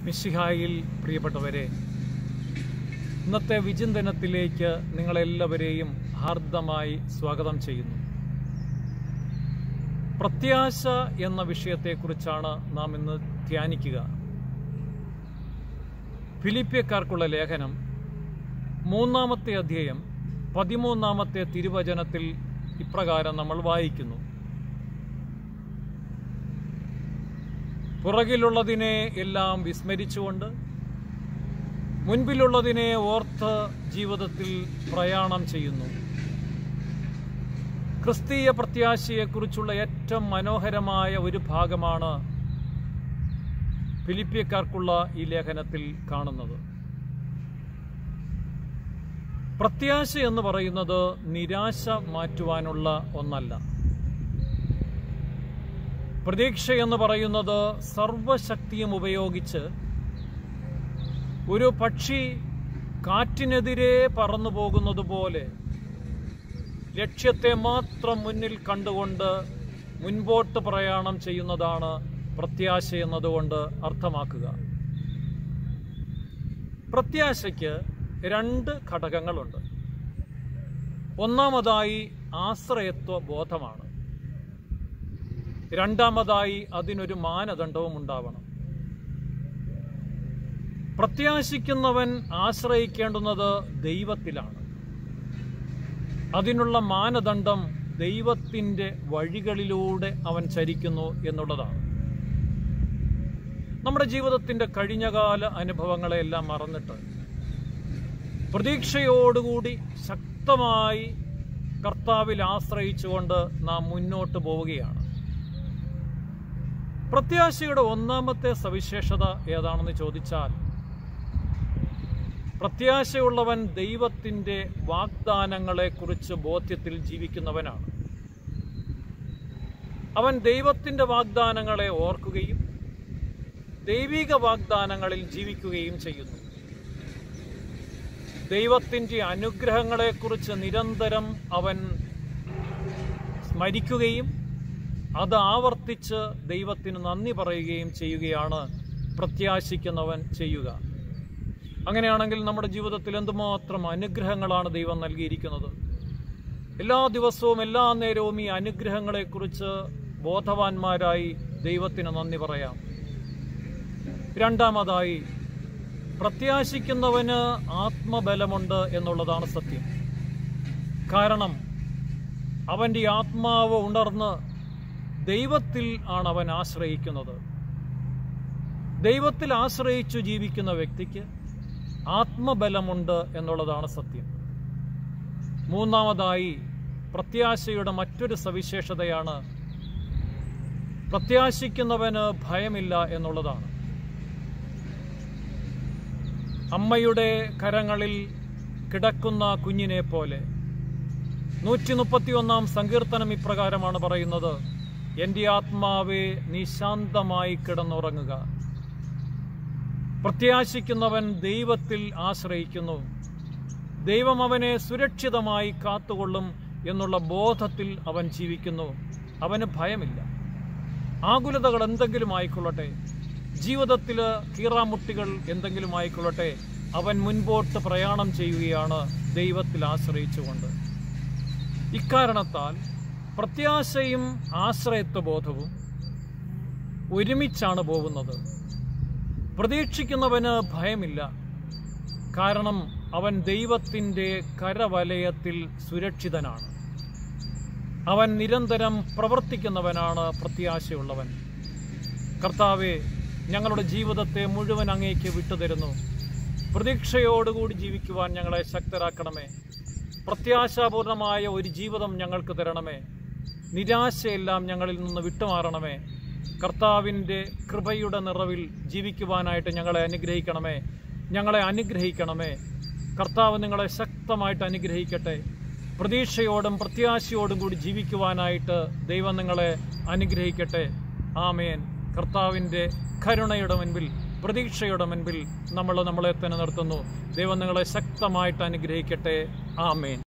മിശിഹായിൽ പ്രിയപ്പെട്ടവരെ ഇന്നത്തെ വിചിന്തനത്തിലേക്ക് നിങ്ങളെല്ലാവരെയും ഹാർദമായി സ്വാഗതം ചെയ്യുന്നു പ്രത്യാശ എന്ന വിഷയത്തെക്കുറിച്ചാണ് നാം ഇന്ന് ധ്യാനിക്കുക ഫിലിപ്പിയക്കാർക്കുള്ള ലേഖനം മൂന്നാമത്തെ അധ്യായം പതിമൂന്നാമത്തെ തിരുവചനത്തിൽ ഇപ്രകാരം നമ്മൾ വായിക്കുന്നു പുറകിലുള്ളതിനെ എല്ലാം വിസ്മരിച്ചുകൊണ്ട് മുൻപിലുള്ളതിനെ ഓർത്ത് ജീവിതത്തിൽ പ്രയാണം ചെയ്യുന്നു ക്രിസ്തീയ പ്രത്യാശയെക്കുറിച്ചുള്ള ഏറ്റവും മനോഹരമായ ഒരു ഭാഗമാണ് ഫിലിപ്പിയക്കാർക്കുള്ള ഈ ലേഖനത്തിൽ കാണുന്നത് പ്രത്യാശ എന്ന് പറയുന്നത് നിരാശ മാറ്റുവാനുള്ള ഒന്നല്ല പ്രതീക്ഷ എന്ന് പറയുന്നത് സർവശക്തിയും ഉപയോഗിച്ച് ഒരു പക്ഷി കാറ്റിനെതിരെ പറന്നു പോകുന്നത് പോലെ ലക്ഷ്യത്തെ മാത്രം മുന്നിൽ കണ്ടുകൊണ്ട് മുൻപോട്ട് പ്രയാണം ചെയ്യുന്നതാണ് പ്രത്യാശ എന്നതുകൊണ്ട് അർത്ഥമാക്കുക പ്രത്യാശയ്ക്ക് രണ്ട് ഘടകങ്ങളുണ്ട് ഒന്നാമതായി ആശ്രയത്വ ബോധമാണ് രണ്ടാമതായി അതിനൊരു മാനദണ്ഡവും ഉണ്ടാവണം പ്രത്യാശിക്കുന്നവൻ ആശ്രയിക്കേണ്ടുന്നത് ദൈവത്തിലാണ് അതിനുള്ള മാനദണ്ഡം ദൈവത്തിൻ്റെ വഴികളിലൂടെ അവൻ ചരിക്കുന്നു എന്നുള്ളതാണ് നമ്മുടെ ജീവിതത്തിൻ്റെ കഴിഞ്ഞകാല അനുഭവങ്ങളെല്ലാം മറന്നിട്ട് പ്രതീക്ഷയോടുകൂടി ശക്തമായി കർത്താവിൽ ആശ്രയിച്ചുകൊണ്ട് നാം മുന്നോട്ട് പോവുകയാണ് പ്രത്യാശയുടെ ഒന്നാമത്തെ സവിശേഷത ഏതാണെന്ന് ചോദിച്ചാൽ പ്രത്യാശയുള്ളവൻ ദൈവത്തിൻ്റെ വാഗ്ദാനങ്ങളെക്കുറിച്ച് ബോധ്യത്തിൽ ജീവിക്കുന്നവനാണ് അവൻ ദൈവത്തിൻ്റെ വാഗ്ദാനങ്ങളെ ഓർക്കുകയും ദൈവിക വാഗ്ദാനങ്ങളിൽ ജീവിക്കുകയും ചെയ്യുന്നു ദൈവത്തിൻ്റെ അനുഗ്രഹങ്ങളെക്കുറിച്ച് നിരന്തരം അവൻ സ്മരിക്കുകയും അത് ആവർത്തിച്ച് ദൈവത്തിന് നന്ദി പറയുകയും ചെയ്യുകയാണ് പ്രത്യാശിക്കുന്നവൻ ചെയ്യുക അങ്ങനെയാണെങ്കിൽ നമ്മുടെ ജീവിതത്തിൽ എന്തുമാത്രം അനുഗ്രഹങ്ങളാണ് ദൈവം നൽകിയിരിക്കുന്നത് എല്ലാ ദിവസവും എല്ലാ നേരവും ഈ അനുഗ്രഹങ്ങളെക്കുറിച്ച് ബോധവാന്മാരായി ദൈവത്തിന് നന്ദി പറയാം രണ്ടാമതായി പ്രത്യാശിക്കുന്നവന് ആത്മബലമുണ്ട് എന്നുള്ളതാണ് സത്യം കാരണം അവൻ്റെ ആത്മാവ് ഉണർന്ന് ദൈവത്തിൽ ആണ് അവൻ ആശ്രയിക്കുന്നത് ദൈവത്തിൽ ആശ്രയിച്ചു ജീവിക്കുന്ന വ്യക്തിക്ക് ആത്മബലമുണ്ട് എന്നുള്ളതാണ് സത്യം മൂന്നാമതായി പ്രത്യാശയുടെ മറ്റൊരു സവിശേഷതയാണ് പ്രത്യാശിക്കുന്നവന് ഭയമില്ല എന്നുള്ളതാണ് അമ്മയുടെ കരങ്ങളിൽ കിടക്കുന്ന കുഞ്ഞിനെ പോലെ നൂറ്റി മുപ്പത്തിയൊന്നാം സങ്കീർത്തനം ഇപ്രകാരമാണ് പറയുന്നത് എൻ്റെ ആത്മാവെ നീ ശാന്തമായി കിടന്നുറങ്ങുക പ്രത്യാശിക്കുന്നവൻ ദൈവത്തിൽ ആശ്രയിക്കുന്നു ദൈവം അവനെ സുരക്ഷിതമായി കാത്തുകൊള്ളും എന്നുള്ള ബോധത്തിൽ അവൻ ജീവിക്കുന്നു അവന് ഭയമില്ല ആകുലതകൾ എന്തെങ്കിലും ആയിക്കൊള്ളട്ടെ ജീവിതത്തിൽ കീറാമുട്ടികൾ എന്തെങ്കിലും ആയിക്കൊള്ളട്ടെ അവൻ മുൻപോട്ട് പ്രയാണം ചെയ്യുകയാണ് ദൈവത്തിൽ ആശ്രയിച്ചുകൊണ്ട് ഇക്കാരണത്താൽ പ്രത്യാശയും ആശ്രയത്വബോധവും ഒരുമിച്ചാണ് പോകുന്നത് പ്രതീക്ഷിക്കുന്നവന് ഭയമില്ല കാരണം അവൻ ദൈവത്തിൻ്റെ കരവലയത്തിൽ സുരക്ഷിതനാണ് അവൻ നിരന്തരം പ്രവർത്തിക്കുന്നവനാണ് പ്രത്യാശയുള്ളവൻ കർത്താവെ ഞങ്ങളുടെ ജീവിതത്തെ മുഴുവൻ അങ്ങേക്ക് വിട്ടുതരുന്നു പ്രതീക്ഷയോടുകൂടി ജീവിക്കുവാൻ ഞങ്ങളെ ശക്തരാക്കണമേ പ്രത്യാശാപൂർണമായ ഒരു ജീവിതം ഞങ്ങൾക്ക് തരണമേ നിരാശയെല്ലാം ഞങ്ങളിൽ നിന്ന് വിട്ടുമാറണമേ കർത്താവിൻ്റെ കൃപയുടെ നിറവിൽ ജീവിക്കുവാനായിട്ട് ഞങ്ങളെ അനുഗ്രഹിക്കണമേ ഞങ്ങളെ അനുഗ്രഹിക്കണമേ കർത്താവ് നിങ്ങളെ ശക്തമായിട്ട് അനുഗ്രഹിക്കട്ടെ പ്രതീക്ഷയോടും പ്രത്യാശയോടും കൂടി ജീവിക്കുവാനായിട്ട് ദൈവം നിങ്ങളെ അനുഗ്രഹിക്കട്ടെ ആമേൻ കർത്താവിൻ്റെ കരുണയുടെ മുൻപിൽ പ്രതീക്ഷയുടെ മുൻപിൽ നമ്മൾ നമ്മളെ തന്നെ നിർത്തുന്നു ദൈവം നിങ്ങളെ ശക്തമായിട്ട് അനുഗ്രഹിക്കട്ടെ ആമേൻ